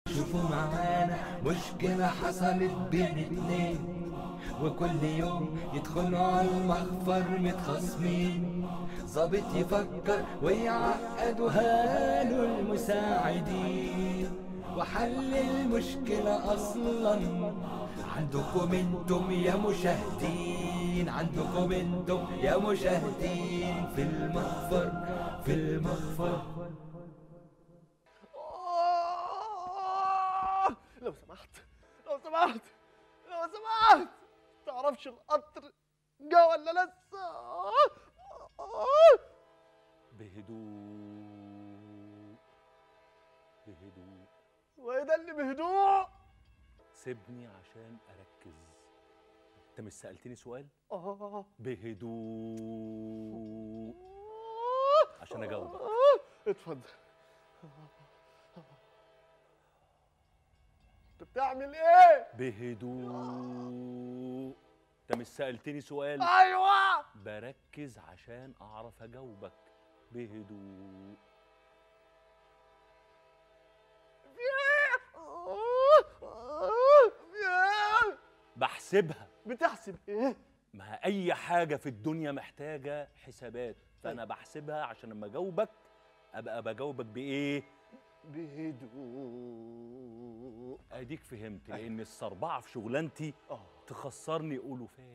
شوفوا معانا مشكلة حصلت بين اتنين وكل يوم يدخلوا على المخفر متخاصمين ظابط يفكر ويعقدوا هاله المساعدين وحل المشكلة أصلا عندكم انتم يا مشاهدين عندكم انتم يا مشاهدين في المخفر في المخفر آه، لو سمحت لو سمحت لو سمحت تعرفش القطر جا ولا لسه آه، آه. بهدوء بهدوء وايه ده اللي بهدوء سيبني عشان اركز انت مش سالتني سؤال آه. بهدوء عشان اجاوبك آه. اتفضل انت بتعمل ايه بهدوء انت مش سالتني سؤال ايوه بركز عشان اعرف اجاوبك بهدوء في ايه آه، آه، في ايه بحسبها بتحسب ايه ما اي حاجه في الدنيا محتاجه حسابات فانا بحسبها عشان لما اجاوبك ابقى بجاوبك بايه بهدوء اديك فهمت لان الصربعه في شغلانتي اه تخسرني الوفات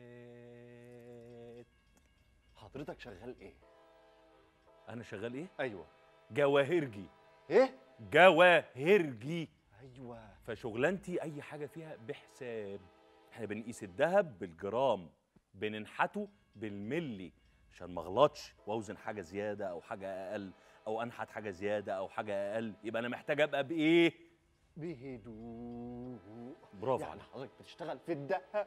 حضرتك شغال ايه انا شغال ايه ايوه جواهرجي ايه جواهرجي ايوه فشغلانتي اي حاجه فيها بحساب احنا بنقيس الذهب بالجرام بننحته بالملي عشان ما اغلطش واوزن حاجه زياده او حاجه اقل او انحت حاجه زياده او حاجه اقل يبقى انا محتاج ابقى بايه بهدوء برافو يعني عليك حضرتك بتشتغل في الدهب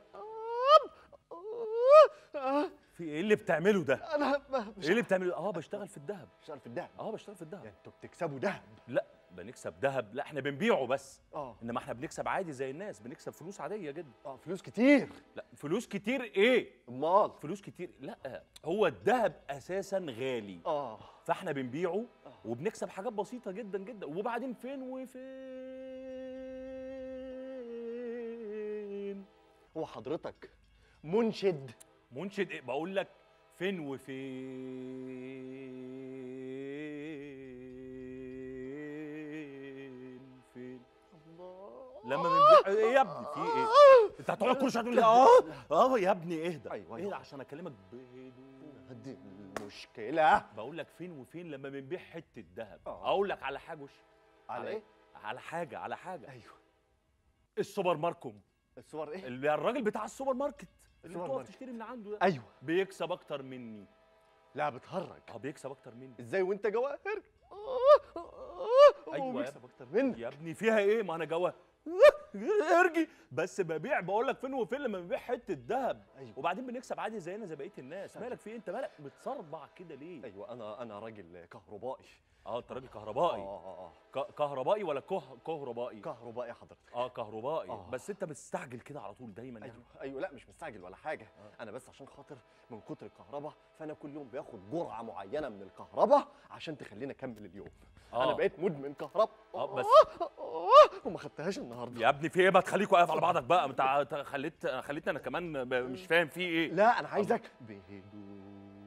آه، في ايه اللي بتعمله ده انا ما- مش ايه اللي بتعمله اه بشتغل في الذهب بشتغل في الدهب اه بشتغل في الذهب يعني انتوا بتكسبوا دهب لا بنكسب ذهب لا احنا بنبيعه بس اه انما احنا بنكسب عادي زي الناس بنكسب فلوس عاديه جدا اه فلوس كتير لا فلوس كتير ايه امال فلوس كتير لا هو الذهب اساسا غالي اه فاحنا بنبيعه آه. وبنكسب حاجات بسيطه جدا جدا وبعدين فين وفين هو حضرتك منشد منشد ايه بقول لك فين وفين فين الله لما بنبيع ايه يا ابني في ايه انت هتقعد كل شويه تقول لي اه اه يا ابني اهدى أيوة، اهدى أيوة. عشان اكلمك بهدوء دي المشكلة بقول لك فين وفين لما بنبيع حته ذهب آه. اقول لك على حاجه وش على ايه؟ على حاجه على حاجه ايوه السوبر ماركت الصور ايه؟ اللي الراجل بتاع السوبر ماركت اللي السوبر بتقف ماركت. تشتري من عنده ده ايوه بيكسب اكتر مني لا بتهرج اه بيكسب اكتر مني ازاي وانت جواهر أيوة يا بيكسب اكتر منك يا ابني فيها ايه ما انا جوا ارجي بس ببيع بقول لك فين وفين لما ببيع حته ذهب ايوه وبعدين بنكسب عادي زينا زي بقيه الناس مالك في إيه؟ انت مالك بتصربع كده ليه ايوه انا انا راجل كهربائي اه انت راجل كهربائي اه اه اه ك- كهربائي ولا كه كهربائي كهربائي حضرتك اه كهربائي آه. بس انت بتستعجل كده على طول دايما يعني ايوه ايوه لا مش مستعجل ولا حاجه انا بس عشان خاطر من كتر الكهرباء فانا كل يوم باخد جرعه معينه من الكهرباء عشان تخليني اكمل اليوم آه. انا بقيت مدمن كهرباء اه بس وما خدتهاش النهارده يا ابني في ايه ما تخليك واقف على بعضك بقى انت ع- خليت خليتني انا كمان ب- مش فاهم في ايه لا انا عايزك بهدوء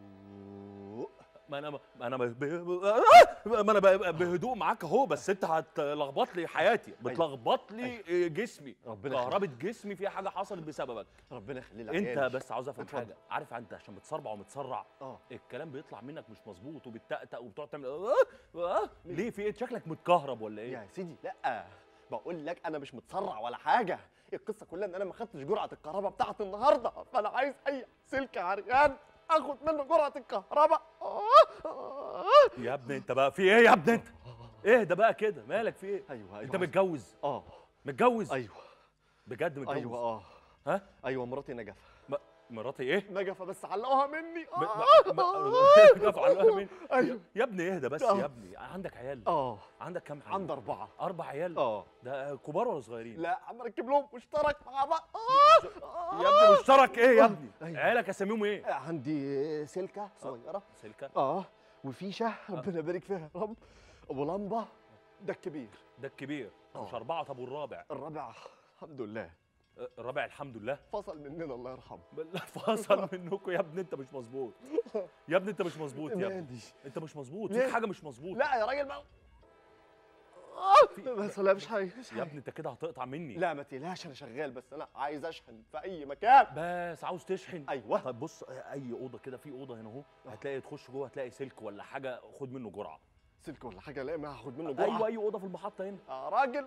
ما انا ما انا ب- ما انا ب- بهدوء معاك اهو بس انت هتلخبط لي حياتي بتلخبط لي جسمي ربنا كهربة جسمي فيها حاجه حصلت بسببك ربنا يخلي لك انت بس عاوز افهم اتفضل. حاجه عارف انت عشان بتصربع ومتسرع اه الكلام بيطلع منك مش مظبوط وبتتأتأ وبتقعد تعمل آه آه ليه في ايه شكلك متكهرب ولا ايه يا سيدي لا بقول لك انا مش متسرع ولا حاجه القصه كلها ان انا ما خدتش جرعه الكهرباء بتاعت النهارده فانا عايز اي سلك عريان اخد منه جرعه الكهرباء آه، آه. يا ابني انت بقى في ايه يا ابني انت اهدى بقى كده مالك في ايه ايوه ايوه انت عايز- متجوز اه متجوز ايوه بجد متجوز ايوه اه ها ايوه مراتي نجفه م- مراتي ايه نجفه بس علقوها مني ب- آه، ب- آه. ب- على الوهم مين؟ ايوه يا ابني اهدى بس آه. يا ابني عندك عيال اه عندك كام عيال عند اربعه اربع عيال اه ده كبار ولا صغيرين لا عم اركب لهم مشترك مع بعض آه، يا ابني مشترك ايه يا ابني أيوة. عيالك اساميهم ايه عندي سلكه صغيره سلكه اه وفيشه ربنا يبارك فيها يا رب ولمبه ده الكبير ده الكبير مش آه. اربعه طب والرابع الرابع الحمد لله آه، الرابع الحمد لله فصل مننا الله يرحمه لا فاصل منكم يا ابني انت مش مظبوط يا ابني انت مش مظبوط يا ابني مادي انت مش مظبوط ليه؟ في حاجه مش مظبوط لا يا راجل ما في- بس لا مش حاجه مش يا حاجة. ابني انت كده هتقطع مني لا ما تقلقش انا شغال بس انا عايز اشحن في اي مكان بس عاوز تشحن ايوه طيب بص اي اوضه كده في اوضه هنا اهو هتلاقي تخش جوه هتلاقي سلك ولا حاجه خد منه جرعه سلك ولا حاجه لا ما هاخد منه جرعه ايوه اي اوضه في المحطه هنا يا راجل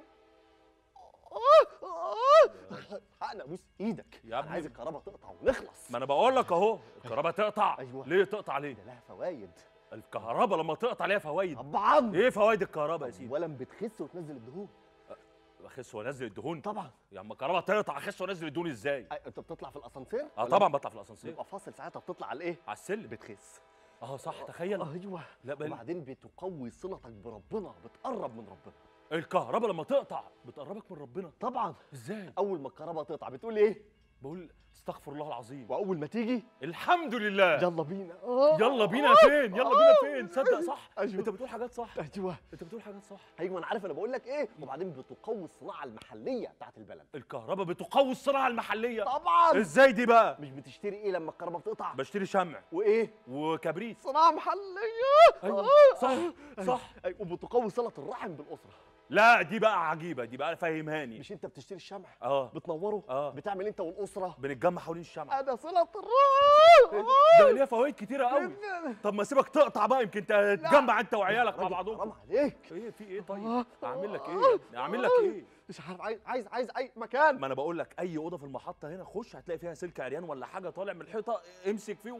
حقنا بوس ايدك يا انا ابني. عايز الكهرباء تقطع ونخلص ما انا بقول لك اهو الكهرباء تقطع أيوة. ليه تقطع ليه ده لها فوايد الكهرباء لما تقطع ليها فوائد طبعا ايه فوائد الكهرباء يا سيدي اولا بتخس وتنزل الدهون اخس وانزل الدهون طبعا يا اما الكهرباء تقطع اخس وانزل الدهون ازاي أي- انت بتطلع في الاسانسير اه ولا طبعا بطلع في الاسانسير بيبقى فاصل ساعتها بتطلع على ايه على السلم بتخس اه صح تخيل ايوه لا بل وبعدين بتقوي صلتك بربنا بتقرب من ربنا الكهرباء لما تقطع بتقربك من ربنا طبعا ازاي اول ما الكهرباء تقطع بتقول ايه بقول استغفر الله العظيم واول ما تيجي الحمد لله يلا بينا آه. يلا بينا فين يلا بينا فين تصدق صح أيوة. انت بتقول حاجات صح ايوه انت بتقول حاجات صح ايوه انا عارف انا بقول لك ايه وبعدين بتقوي الصناعه المحليه بتاعت البلد الكهرباء بتقوي الصناعه المحليه طبعا ازاي دي بقى مش بتشتري ايه لما الكهرباء بتقطع بشتري شمع وايه وكبريت صناعه محليه ايوه صح صح أي وبتقوي صله الرحم بالاسره لا دي بقى عجيبه دي بقى فهمهاني مش انت بتشتري الشمع اه بتنوره آه. بتعمل انت والاسره بنتجمع حوالين الشمع انا صله الرحم ده ليها فوائد كتيره قوي طب ما سيبك تقطع بقى يمكن تتجمع انت وعيالك مع راجل، بعضهم حرام عليك ايه في ايه آه. طيب اعمل لك ايه يا ابني؟ اعمل لك ايه مش عارف عايز عايز عايز اي مكان ما انا بقول لك اي اوضه في المحطه هنا خش هتلاقي فيها سلك عريان ولا حاجه طالع من الحيطه امسك فيه و...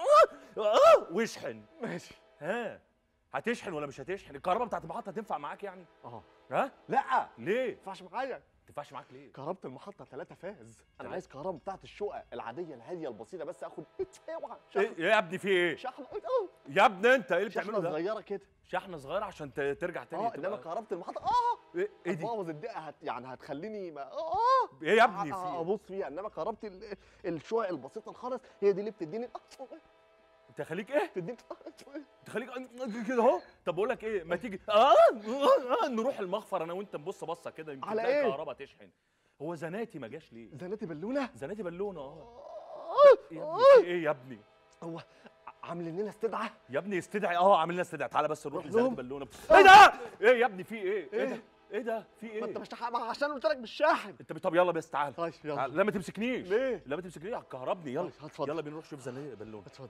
واشحن ماشي ها هتشحن ولا مش هتشحن الكهرباء بتاعت المحطه هتنفع معاك يعني اه ها لا ما ليه ينفعش معايا ما تنفعش معاك ليه كهرباء المحطة ثلاثة فاز أنا تلاتة. عايز كهرباء بتاعت الشقق العادية الهادية البسيطة بس آخد اوعى ايه شحن يا ابني في ايه شحن أوه. يا ابني انت ايه اللي شحنة بتعمله ده صغيرة كده شحنه صغيره عشان ت- ترجع تاني اه انما تبقى- كهرباء المحطة اه ايه إيه دي هتبوظ الدقة هت يعني هتخليني ما اه ايه يا ابني آه، في إيه؟ ابص فيها انما كهرباء ال- الشقق البسيطة الخالص هي دي اللي بتديني آه، انت خليك ايه بتديني تخليك كده اهو طب بقول لك ايه ما تيجي آه, آه نروح المخفر انا وانت نبص بصه كده يمكن على تلاقي إيه؟ كهرباء تشحن هو زناتي ما جاش ليه زناتي بالونة زناتي بالونه اه آه، يا ابني في ايه يا ابني هو عاملين لنا استدعاء يا ابني استدعي اه عامل لنا استدعاء تعالى بس نروح روح لزناتي لهم. بالونه ايه ده ايه يا ابني في ايه ايه إيه؟ ده ايه ده في ايه ما انت مش تحقق معاها عشان قلت لك بالشاحن انت طب يلا بس تعالى طيب يلا تعال. لا ما تمسكنيش ليه؟ لا ما تمسكنيش هتكهربني يلا طيب، اتفضل. يلا بينا نروح شوف زناتي بالونه اتفضل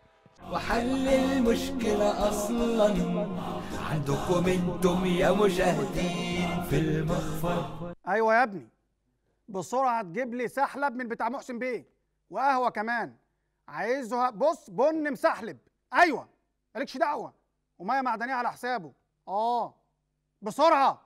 وحل المشكلة أصلا عندكم انتم يا مشاهدين في المخفر ايوه يا ابني بسرعه تجيب لي سحلب من بتاع محسن بيه وقهوه كمان عايزها بص بن مسحلب ايوه مالكش دعوه وميه معدنيه على حسابه اه بسرعه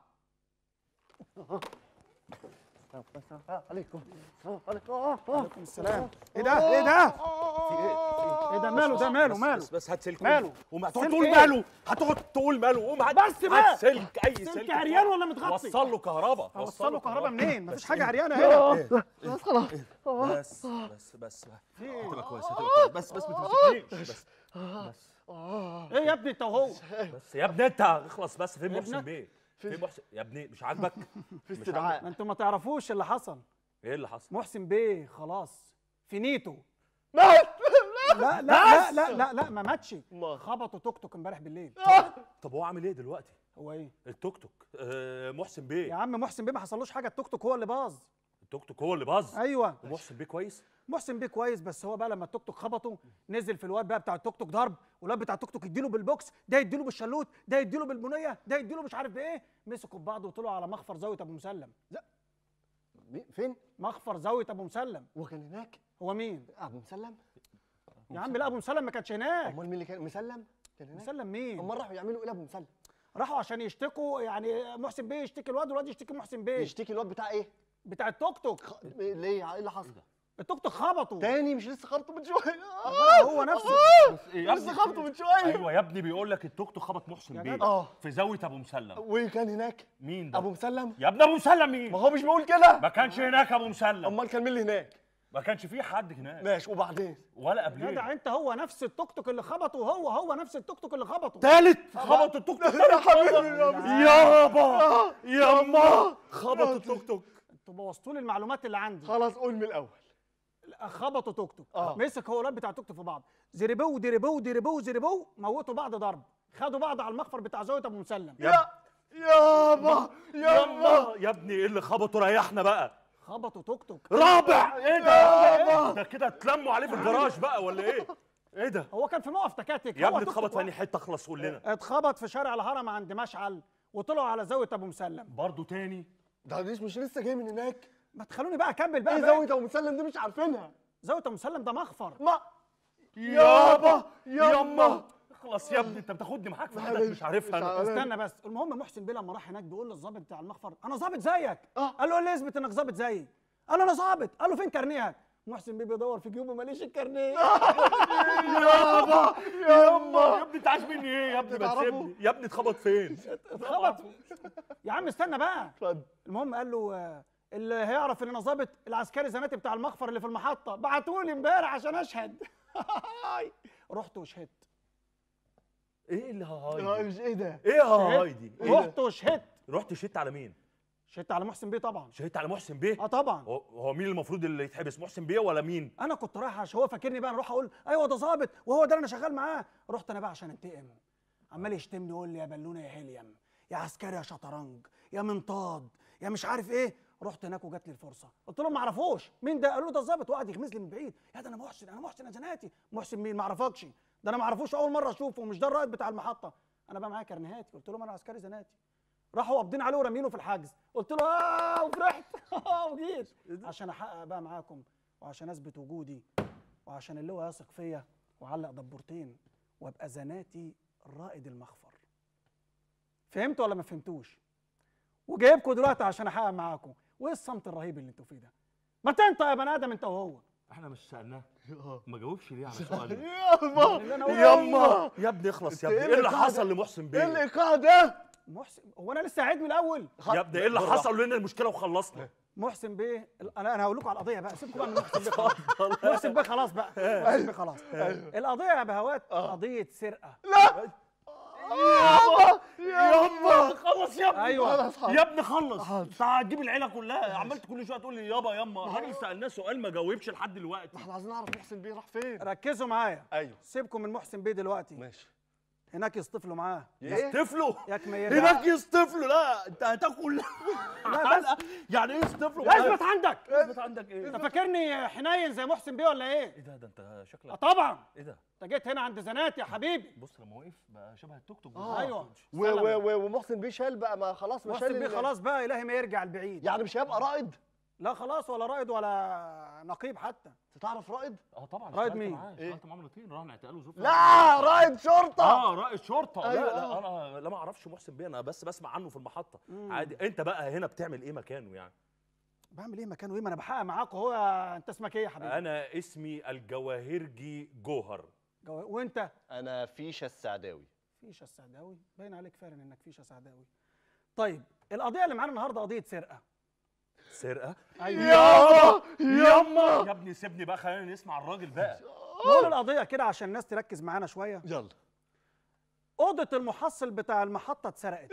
السلام عليكم السلام عليكم آه، آه. عليكم السلام ايه ده ايه ده في ايه ايه ده ماله ده ماله بس ماله بس, بس هات سلك ماله؟ وما هتقعد سلك تقول إيه؟ ماله هتقعد تقول ماله قوم هات بس بقى. هات سلك اي سلك سلك عريان ولا متغطي؟ وصل له كهرباء اوصل له كهرباء منين مفيش بس حاجه إيه؟ عريانه هنا بس خلاص بس بس بس هتبقى كويس هتبقى كويس بس بس ما تمسكنيش بس بس ايه يا ابني انت وهو بس يا ابني انت اخلص بس فين محسن ابنك؟ بيه فين محسن يا ابني مش عاجبك في مش استدعاء ما انتوا ما تعرفوش اللي حصل ايه اللي حصل محسن بيه خلاص فينيتو مات لا لا لا لا لا لا ما ماتش ما. خبطوا توك توك امبارح بالليل طب هو عامل ايه دلوقتي هو ايه التوك توك آه محسن يا بيه عم محسن بيه ما حصلوش حاجه التوك توك هو اللي باظ التوك توك هو اللي باظ ايوه ومحسن بيه كويس محسن بيه كويس بس هو بقى لما التوك توك خبطه نزل في الواد بقى بتاع التوك توك ضرب والواد بتاع التوك توك يديله بالبوكس ده يديله بالشلوت ده يديله بالبنيه ده يديله مش عارف بايه مسكوا في بعض وطلعوا على مخفر زاويه ابو مسلم مين- فين مخفر زاويه ابو مسلم هو كان هناك هو مين ابو مسلم يا عم لا ابو مسلم ما كانش هناك امال مين اللي كان مسلم كان هناك مسلم مين امال راحوا يعملوا ايه لابو مسلم راحوا عشان يشتكوا يعني محسن بيه يشتكي الواد والواد يشتكي محسن بيه يشتكي الواد بتاع ايه بتاع التوك توك خ- ليه ايه اللي حصل التوك توك خبطه تاني مش لسه خبطه من شويه هو نفسه إيه يا لسه ابني؟ خبطه من شويه ايوه يا ابني بيقول لك التوك توك خبط محسن يا بيه جدع. اه في زاويه ابو مسلم وكان هناك مين ده ابو مسلم يا ابني ابو مسلم مين ما هو مش بيقول كده ما كانش هناك ابو مسلم امال كان مين اللي هناك ما كانش في حد هناك ماشي وبعدين ولا يا قبليه جدع انت هو نفس التوك توك اللي خبطه هو هو نفس التوك توك اللي خبطه تالت خبط التوك توك يا حبيبي يابا ياما خبط التوك توك انتوا بوظتوا لي المعلومات اللي عندي خلاص قول من الاول خبطوا توك توك آه. مسك هو الواد بتاع توك توك في بعض زربو دربو دربو زربو موتوا بعض ضرب خدوا بعض على المخفر بتاع زاويه ابو مسلم يا يابا يابا ياما يا ابني ايه اللي خبطه ريحنا بقى خبطوا توك توك رابع ايه ده ده كده اتلموا عليه في الجراج بقى ولا ايه ايه ده هو كان في موقف تكاتك يا هو ابني توك اتخبط توك في انهي حته اخلص قول لنا اتخبط في شارع الهرم عند مشعل وطلعوا على زاويه ابو مسلم برضه تاني ده دي مش لسه جاي من هناك ما تخلوني بقى اكمل بقى, ايه بقى. زاويه ابو مسلم دي مش عارفينها زاويه ابو مسلم ده مخفر ما يابا ياما. ياما اخلص يا ابني انت بتاخدني معاك في حاجات معلش، مش عارفها مش أنا. عارف. استنى بس المهم محسن بيه لما راح هناك بيقول للظابط بتاع المخفر انا ظابط زيك آه. قال له قول لي اثبت انك ظابط زيي قال له انا ظابط قال له فين كارنيهك محسن بيه بيدور في جيوبه ماليش الكارنيه يابا ياما يا ابني انت عايز مني ايه يا ابني ما تعرفوا؟ تسيبني يا ابني اتخبط فين اتخبط يا عم استنى بقى اتفضل المهم قال له آه، اللي هيعرف ان انا ظابط العسكري زناتي بتاع المخفر اللي في المحطه بعتولي امبارح عشان اشهد رحت وشهدت ايه اللي هاي لا دي؟ مش ايه ده ايه هاي دي إيه ده؟ رحت وشهدت رحت شهدت على مين شهدت على محسن بيه طبعا شهدت على محسن بيه اه طبعا هو هو مين المفروض اللي يتحبس محسن بيه ولا مين انا كنت رايح عشان هو فاكرني بقى اروح اقول ايوه ده ظابط وهو ده اللي انا شغال معاه رحت انا بقى عشان انتقم عمال يشتمني يقول لي يا بلونه يا هيليم يا عسكري يا شطرنج يا منطاد يا مش عارف ايه رحت هناك وجات لي الفرصه قلت لهم ما اعرفوش مين ده قالوا له ده الظابط وقعد يغمز لي من بعيد يا ده انا محسن انا محسن يا زناتي محسن مين ما اعرفكش ده انا ما اعرفوش اول مره اشوفه مش ده الرائد بتاع المحطه انا بقى معايا كرنيهاتي قلت لهم انا عسكري زناتي راحوا قابضين عليه ورامينه في الحجز قلت له اه وفرحت وجيت عشان احقق بقى معاكم وعشان اثبت وجودي وعشان اللواء يثق فيا وعلق دبورتين وابقى زناتي رائد المخفر فهمتوا ولا ما فهمتوش وجايبكم دلوقتي عشان احقق معاكم وايه الصمت الرهيب اللي انتوا فيه ده ما تنطق يا بني ادم انت وهو احنا مش سالناه ما جاوبش ليه على سؤالنا يابا اللي أنا قلته. ياما يا ابني اخلص يا إنت ابني إيه ايه اللي اللي حصل قاعد- لمحسن ايه بيه الايقاع ده محسن هو انا لسه عيد من الاول يا ابني ايه اللي حصل لنا المشكله وخلصنا محسن بيه انا انا هقول لكم على القضيه بقى سيبكم بقى من محسن بيه خلاص محسن بيه خلاص بقى محسن بيه خلاص القضيه يا بهوات قضيه سرقه يابا ياما خلص يا ابني ايوه خلاص حاضر. يا ابني خلص انت هتجيب العيله كلها عملت كل شويه تقول لي يابا ياما الراجل سالناه سؤال ما جاوبش لحد دلوقتي احنا عايزين نعرف محسن بيه راح فين ركزوا معايا ايوه سيبكم من محسن بيه دلوقتي ماشي هناك يصطفلوا معاه ايه يصطفلوا ياك ما يرجع هناك يصطفلوا لا انت هتاكل لا بس يعني ايه يصطفلوا لا اثبت عندك اثبت عندك ايه انت فاكرني حنين زي محسن بيه ولا ايه؟ ايه ده ده انت آه شكلك طبعا ايه ده انت جيت هنا عند زنات يا حبيبي بص لما وقف بقى شبه التوك توك آه. ايوه و- و- و- ومحسن بيه شال بقى ما خلاص ما محسن شال بيه ال- خلاص بقى الهي ما يرجع البعيد يعني مش هيبقى رائد لا خلاص ولا رائد ولا نقيب حتى انت تعرف رائد اه طبعا رائد اشتغلت مين؟ معاه إيه؟ اشتغلت معاه مرتين رحنا اعتقاله وزفنا لا رائد شرطه اه رائد شرطه أيوة، لا لا آه. انا لا ما اعرفش محسن بيه انا بس بسمع عنه في المحطه عادي انت بقى هنا بتعمل ايه مكانه يعني بعمل ايه مكانه ايه ما انا بحقق معاك اهو انت اسمك ايه يا حبيبي؟ انا اسمي الجواهرجي جوهر جو- وانت انا فيشه السعداوي فيشه السعداوي باين عليك فعلا انك فيشه سعداوي طيب القضيه اللي معانا النهارده قضيه سرقه سرقه ايوه يابا ياما يا ابني سيبني بقى خلينا نسمع الراجل بقى نقول القضيه كده عشان الناس تركز معانا شويه يلا اوضه المحصل بتاع المحطه اتسرقت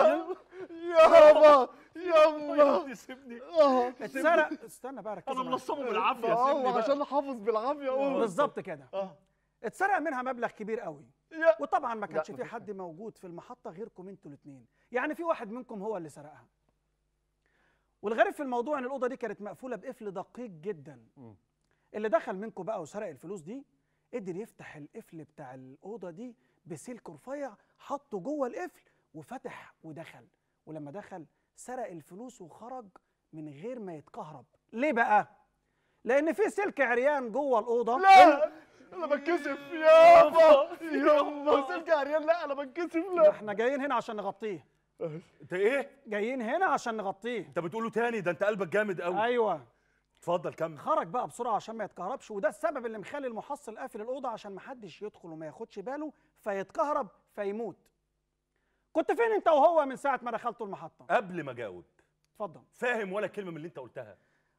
يابا يا يابا ابني سيبني اه اتسرق استنى بقى ركزوا انا معايا. منصمه بالعافيه اه سيبني بقى عشان حافظ بالعافيه قول بالظبط كده اه اتسرق منها مبلغ كبير قوي يا- وطبعا ما كانش لا، في مفيش حد موجود في المحطه غيركم انتوا الاثنين يعني في واحد منكم هو اللي سرقها والغريب في الموضوع ان الاوضه دي كانت مقفوله بقفل دقيق جدا مم. اللي دخل منكم بقى وسرق الفلوس دي قدر يفتح القفل بتاع الاوضه دي بسلك رفيع حطه جوه القفل وفتح ودخل ولما دخل سرق الفلوس وخرج من غير ما يتكهرب ليه بقى لان في سلك عريان جوه الاوضه لا انا بتكسف يابا يابا سلك عريان لا انا بتكسف لا احنا جايين هنا عشان نغطيه انت ايه جايين هنا عشان نغطيه انت بتقوله تاني ده انت قلبك جامد قوي ايوه اتفضل كمل خرج بقى بسرعه عشان ما يتكهربش وده السبب اللي مخلي المحصل قافل الاوضه عشان ما حدش يدخل وما ياخدش باله فيتكهرب فيموت كنت فين انت وهو من ساعه ما دخلتوا المحطه قبل ما اجاوب اتفضل فاهم ولا كلمه من اللي انت قلتها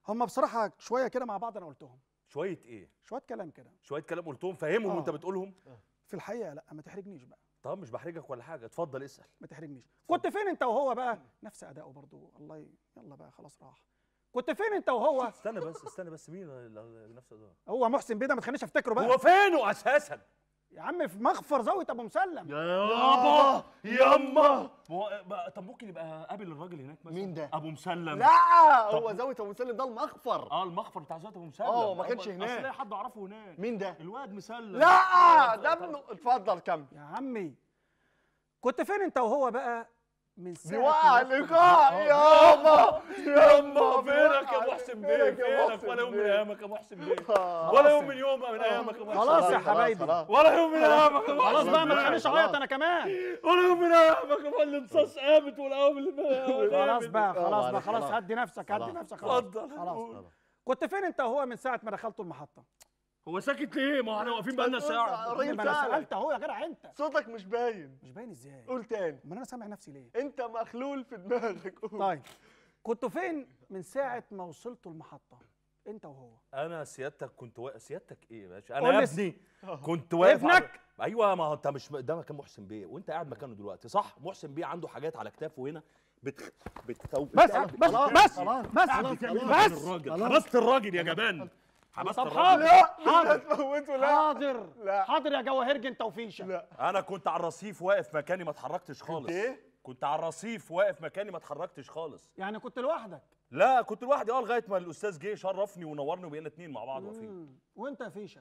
هم بصراحه شويه كده مع بعض انا قلتهم شويه ايه شويه كلام كده شويه كلام قلتهم فاهمهم آه. وانت بتقولهم في الحقيقه لا ما تحرجنيش بقى طب مش بحرجك ولا حاجه اتفضل اسال ما تحرجنيش كنت فين انت وهو بقى نفس اداؤه برضو الله ي... يلا بقى خلاص راح كنت فين انت وهو استنى بس استنى بس مين ال- ال- نفس ده هو محسن بيه ده ما تخلينيش افتكره بقى هو فينه اساسا يا عم في مخفر زاويه ابو مسلم يابا ياما هو بقى- طب ممكن يبقى قابل الراجل هناك مثلا مين ده؟ ابو مسلم لا هو زاويه ابو مسلم ده المخفر اه المخفر بتاع زوجة ابو مسلم آه، ما كانش أصل- هناك. اصل حد اعرفه هناك مين ده؟ الواد مسلم لا ده ابنه اتفضل كمل يا عمي كنت فين انت وهو بقى من ساعه بيوقع ما- اللقاء يابا ياما فينك يا بيوقع- ابو حسين بيه فينك يا فينك محسن ولا يوم من بيه؟ ايامك يا ابو حسين بيه آه. ولا يوم من يوم من ايامك يا ابو حسين خلاص يا بيه. حبايبي ولا يوم من ايامك يا ابو خلاص حسين بقى ما بيه. تخلينيش اعيط انا كمان ولا يوم من ايامك يا ابو الانصاص قامت والاول اللي خلاص بقى خلاص بقى معلش، خلاص خلاص. هدي نفسك هدي نفسك خلاص اتفضل خلاص كنت فين انت وهو من ساعه ما دخلتوا المحطه هو ساكت ليه؟ ما احنا واقفين بقالنا ساعة الراجل ما انا سألك. سالت اهو يا جدع انت صوتك مش باين مش باين ازاي قول تاني امال انا سامع نفسي ليه انت مخلول في دماغك قول. طيب كنتوا فين من ساعه ما وصلتوا المحطه انت وهو أنا سيادتك كنت واقف سيادتك إيه يا باشا؟ قول أنا لي ابني كنت واقف ابنك؟ على- أيوه ما هو أنت مش ده مكان محسن بيه وأنت قاعد مكانه دلوقتي صح؟ محسن بيه عنده حاجات على كتافه هنا بت بتتو... بس بتعمل- بس خلاص، بس خلاص، بس بتعمل إيه بس مكان الراجل حبست الراجل يا جبان حبست طب الراجل حاضر لا حاضر تموته لا حاضر لا. حاضر يا جواهرج انت وفيشه لا أنا كنت على الرصيف واقف مكاني ما اتحركتش خالص إيه؟ كنت على الرصيف واقف مكاني ما اتحركتش خالص يعني كنت لوحدك لا كنت لوحدي اه لغايه ما الاستاذ جه شرفني ونورني وبقينا اتنين مع بعض واقفين مم. وانت يا فيشه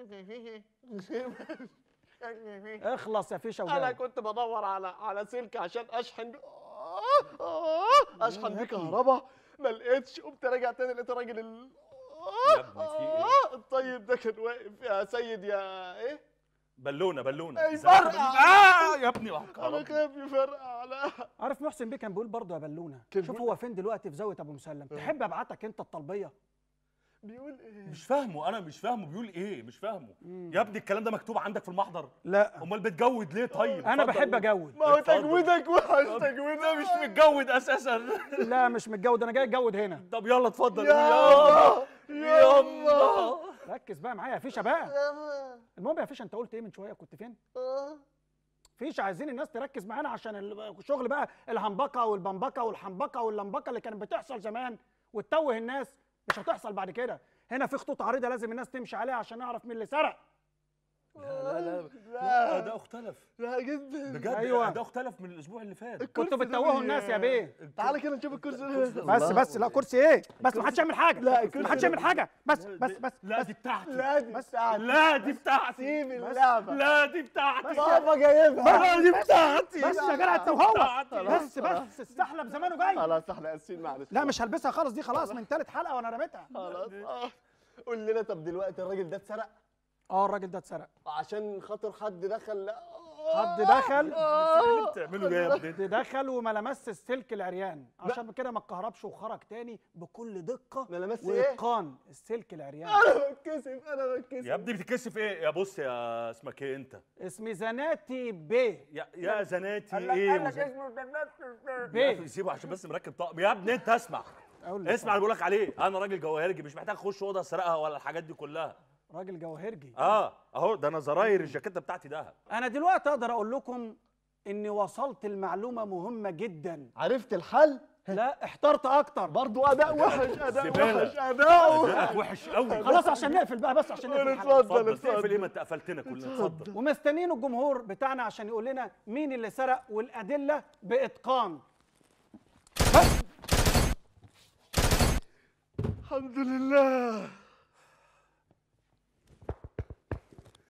اخلص يا فيشه انا وجاوب كنت بدور على على سلك عشان اشحن بيه آه، آه، اشحن بيه كهرباء ما لقيتش قمت راجع تاني لقيت الراجل ال... يا ابني في ايه؟ آه، الطيب ده كان واقف يا سيد يا ايه بالونه بالونه أي إزاي فرقع. اه يا ابني انا خايف يفرقع لا عارف محسن بيه كان بيقول برضه يا بلونه كان شوف بيقول- هو فين دلوقتي في زاويه ابو مسلم تحب ابعتك انت الطلبيه بيقول ايه مش فاهمه انا مش فاهمه بيقول ايه مش فاهمه يا ابني الكلام ده مكتوب عندك في المحضر لا امال بتجود ليه طيب انا اتفضل بحب قول. اجود ما هو اتفضل. تجويدك وحش تجويدك مش متجود اساسا لا مش متجود انا جاي اتجود هنا طب يلا اتفضل يا يلا يا يلا ركز بقى معايا يا فيشه بقى المهم يا فيشه انت قلت ايه من شويه كنت فين فيش عايزين الناس تركز معانا عشان الشغل بقى الهمبكه والبمبكه والحنبكه واللمبكه اللي كانت بتحصل زمان وتتوه الناس مش هتحصل بعد كده هنا في خطوط عريضه لازم الناس تمشي عليها عشان نعرف مين اللي سرق لا لا لا لا ده اختلف لا جدا بجد أيوه. ده اختلف من الاسبوع اللي فات كنتوا بتتوهوا الناس يا بيه تعالى كده نشوف الكرسي ده بس بس لا كرسي ايه بس ما حدش يعمل حاجه لا، ما الكرسي حدش ده- يعمل حاجه بس بس بس لا بس دي بتاعتي لا دي بس بتاعتي لا دي بتاعتي سيب اللعبة لا دي بتاعتي بابا جايبها لا دي بتاعتي بس يا جدع انت وهو بتاعتي. بس بس السحلب زمانه جاي خلاص احنا اسفين معلش لا مش هلبسها خالص دي خلاص من ثالث حلقه وانا رميتها خلاص آه. قول لنا طب دلوقتي الراجل ده اتسرق اه الراجل ده اتسرق عشان خاطر حد دخل لا حد دخل آه. بتعملوا ايه يا ابني ده دخل وما لمس السلك العريان عشان كده ما اتكهربش وخرج تاني بكل دقه ما لمس ايه؟ واتقان السلك العريان انا بتكسف انا بتكسف يا ابني بتتكسف ايه يا بص يا اسمك ايه انت اسمي زناتي بيه يا يا زناتي قال لك- ايه قال لك وزن- اسمه ده- بيه سيبه عشان بس مركب طقم يا ابني انت اسمع اقول لك اسمع اللي بقول لك عليه انا راجل جواهرجي مش محتاج اخش اوضه اسرقها ولا الحاجات دي كلها راجل جواهرجي اه اهو ده انا زراير الجاكيته بتاعتي دهب انا دلوقتي اقدر اقول لكم اني وصلت المعلومه مهمه جدا عرفت الحل لا احترت اكتر برضو اداء وحش اداء زبالة. وحش اداء ادائك وحش قوي خلاص عشان نقفل بقى بس عشان نقفل الحلقة. اتفضل اتفضل تقفل ايه ما اتفضل انت قفلتنا كلنا اتفضل ومستنيين الجمهور بتاعنا عشان يقول لنا مين اللي سرق والادله باتقان الحمد لله